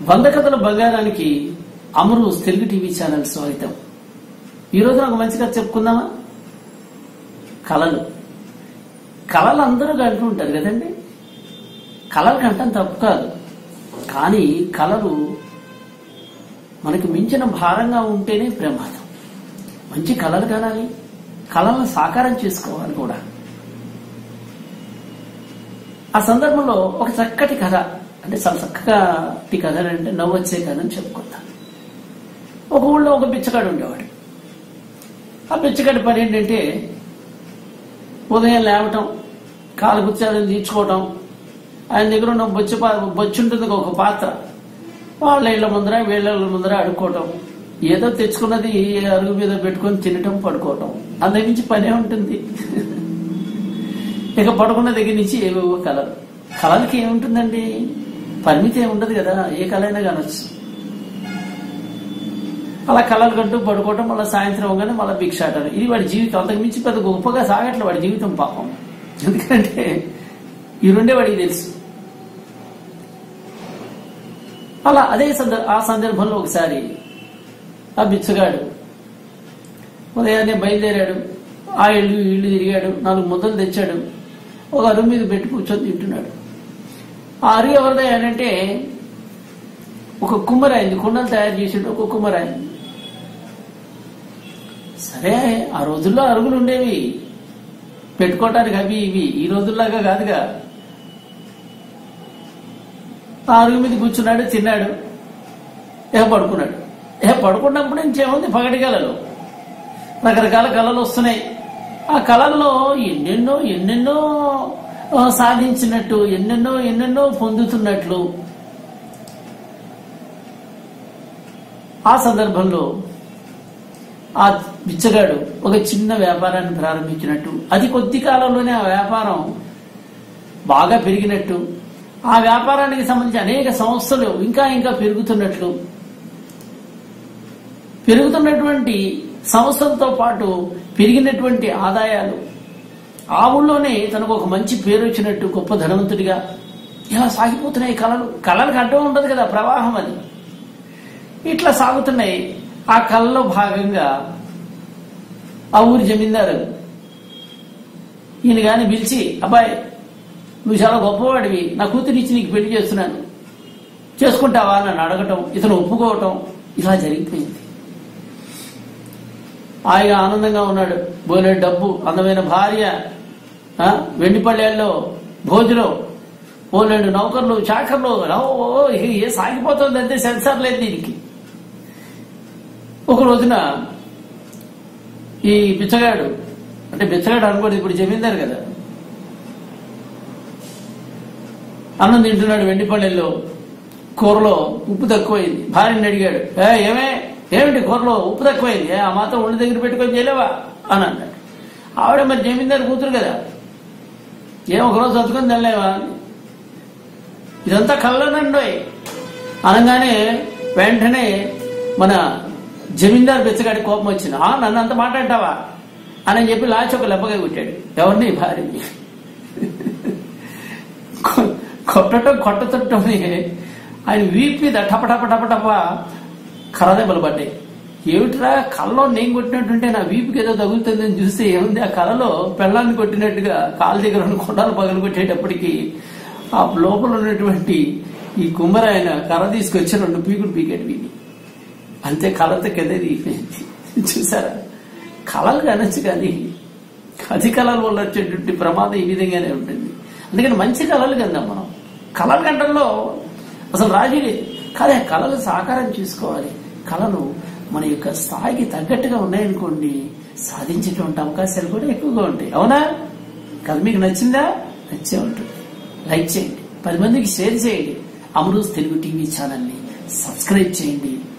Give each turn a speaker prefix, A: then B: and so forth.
A: వంద కథల బంగారానికి అమరు తెలుగు టీవీ ఛానల్ స్వాగతం ఈ రోజు ఒక మంచి కథ చెప్పుకుందామా కళలు కళలు అందరూ కంటూ ఉంటారు కదండి కళలు కంటం తప్పు కాదు కానీ కళలు మనకి మించిన భారంగా ఉంటేనే ప్రమాదం మంచి కళలు కనాలి కళలను సాకారం చేసుకోవాలి కూడా ఆ సందర్భంలో ఒక చక్కటి కథ అంటే చాలా చక్కగా ఈ కథ అంటే నవ్వొచ్చే కథ అని చెప్పుకుందాం ఒక ఊళ్ళో ఒక బిచ్చగాడు ఉండేవాడు ఆ బిచ్చగాడి పని ఏంటంటే ఉదయం లేవటం కాలు గుచ్చాలని తీర్చుకోవటం ఆయన దగ్గర ఉన్న బొచ్చు పా- బొచ్చు ఉంటుంది ఒక పాత్ర వాళ్ళ ఇళ్ళ ముందర వీళ్ళ ఇళ్ళ ముందర అడుక్కోవటం ఏదో తెచ్చుకున్నది అరుగు మీద పెట్టుకొని తినటం పడుకోవటం అంతకుమించి పనే ఉంటుంది ఇక పడుకున్న దగ్గర నుంచి ఏవేవో కళలు కళలకి ఏముంటుందండి పరిమితి ఏమి ఉండదు కదా ఏ కళ అయినా కానొచ్చు అలా కళలు కంటూ పడుకోవటం మళ్ళీ సాయంత్రం అవగానే మళ్ళీ భిక్షాటం ఇది వాడి జీవితం అంతకు మించి పెద్ద గొప్పగా సాగట్లే వాడి జీవితం పాపం ఎందుకంటే ఈ రెండే వాడికి తెలుసు అలా అదే సందర్భ ఆ సందర్భంలో ఒకసారి ఆ బిచ్చగాడు ఉదయాన్నే బయలుదేరాడు ఆ ఇల్లు ఈ ఇల్లు తిరిగాడు నాలుగు ముద్దలు తెచ్చాడు ఒక అరుగు మీద పెట్టి కూర్చొని తింటున్నాడు ఆ అరుగు ఎవరిదా అంటే ఒక కుమ్మరాయింది కుండలు తయారు చేసాడు ఒక కుమ్మరాయింది సరే ఆ రోజుల్లో అరుగులు ఉండేవి పెట్టుకోవటానికి అవి ఇవి ఈ రోజుల్లాగా కాదుగా ఆ అరుగు మీద కూర్చున్నాడు తిన్నాడు ఏ పడుకున్నాడు ఏ పడుకున్నప్పుడు ఇంకేముంది పగటి కళలు రకరకాల కళలు వస్తున్నాయి ఆ కళల్లో ఎన్నెన్నో ఎన్నెన్నో ఆ, సాధించినట్టు ఎన్నెన్నో ఎన్నెన్నో పొందుతున్నట్లు ఆ సందర్భంలో ఆ బిచ్చగాడు ఒక చిన్న వ్యాపారాన్ని ప్రారంభించినట్టు అది కొద్ది కాలంలోనే ఆ వ్యాపారం బాగా పెరిగినట్టు ఆ వ్యాపారానికి సంబంధించి అనేక సంస్థలు ఇంకా ఇంకా పెరుగుతున్నట్లు పెరుగుతున్నటువంటి సంస్థలతో పాటు పెరిగినటువంటి ఆదాయాలు ఆ ఊళ్ళోనే తనకు ఒక మంచి పేరు వచ్చినట్టు గొప్ప ధనవంతుడిగా ఇలా సాగిపోతున్నాయి కళలు కళలకు అడ్డం ఉండదు కదా ప్రవాహం అది ఇట్లా సాగుతున్నాయి ఆ కళలో భాగంగా ఆ ఊరి జమీందారు ఈయన గాని పిలిచి అబ్బాయి నువ్వు చాలా గొప్పవాడివి నా కూతురిచ్చి నీకు పెళ్లి చేస్తున్నాను చేసుకుంటావా అని అడగటం ఇతను ఒప్పుకోవటం ఇలా జరిగిపోయింది ఆయన ఆనందంగా ఉన్నాడు బోలే డబ్బు అందమైన భార్య ఆ, వెండి పళ్ళేళ్ళలో భోజనం పోలేడు నౌకర్లు చాకర్లు ఓ, ఓ, ఇక ఏ సాగిపోతుంది అంతే సెన్సార్ లేదు దీనికి ఒక రోజున ఈ బిచ్చగాడు అంటే బిచ్చగాడు అనుకోడు ఇప్పుడు జమీందారు కదా అన్నం తింటున్నాడు వెండిపల్లెల్లో కూరలో ఉప్పు తక్కువైంది భార్యని అడిగాడు ఏ ఏమే ఏమిటి కూరలో ఉప్పు తక్కువైంది ఏ, ఆ మాత్రం ఒళ్ళు దగ్గర పెట్టుకొని చేయలేవా అని అన్నాడు ఆవిడ మరి జమీందారు కూతురు కదా ఏం ఒకరోజు చదువుకొని తినలేవా అని. ఇదంతా కళ్ళనండి అనగానే వెంటనే మన జమీందార్ బెచ్చగాడి కోపం వచ్చింది ఆ నన్ను అంత మాట్లాడతావా అని చెప్పి లాచి ఒక లెబ్బగా కొట్టాడు ఎవరిని భార్యని కొ- కొట్టటం కొట్టతట్టని ఆయన వీపు మీద టప టప టప టప కర్రదెబ్బలు పడ్డాయి ఏమిట్రా కళ్ళలో నేను కొట్టినట్టుంటే నా వీపుకి ఏదో తగులుతుందని చూస్తే ఏముంది ఆ కళలో పెళ్ళాన్ని కొట్టినట్టుగా కాలు దగ్గర ఉన్న కొండలు పగలు కొట్టేటప్పటికి ఆ లోపల ఉన్నటువంటి ఈ కుమ్మరాయన కర్ర తీసుకొచ్చి రెండు పీకుడు పీకెట్ వీని అంతే కళతో కింద దిగిపోయింది చూసారా కళలు కనొచ్చు కానీ అతి కళల వల్ల వచ్చేటువంటి ప్రమాదం ఈ విధంగానే ఉంటుంది అందుకని మంచి కళలు కందాం మనం కళల గంటల్లో అసలు రాజీ లేదు కానీ ఆ కళలు సాకారం చేసుకోవాలి కళలు మన యొక్క స్థాయికి తగ్గట్టుగా ఉన్నాయనుకోండి సాధించేటువంటి అవకాశాలు కూడా ఎక్కువగా ఉంటాయి అవునా కథ మీకు నచ్చిందా నచ్చే ఉంటుంది లైక్ చేయండి పది మందికి షేర్ చేయండి అమరూస్ తెలుగు టీవీ ఛానల్ని సబ్స్క్రైబ్ చేయండి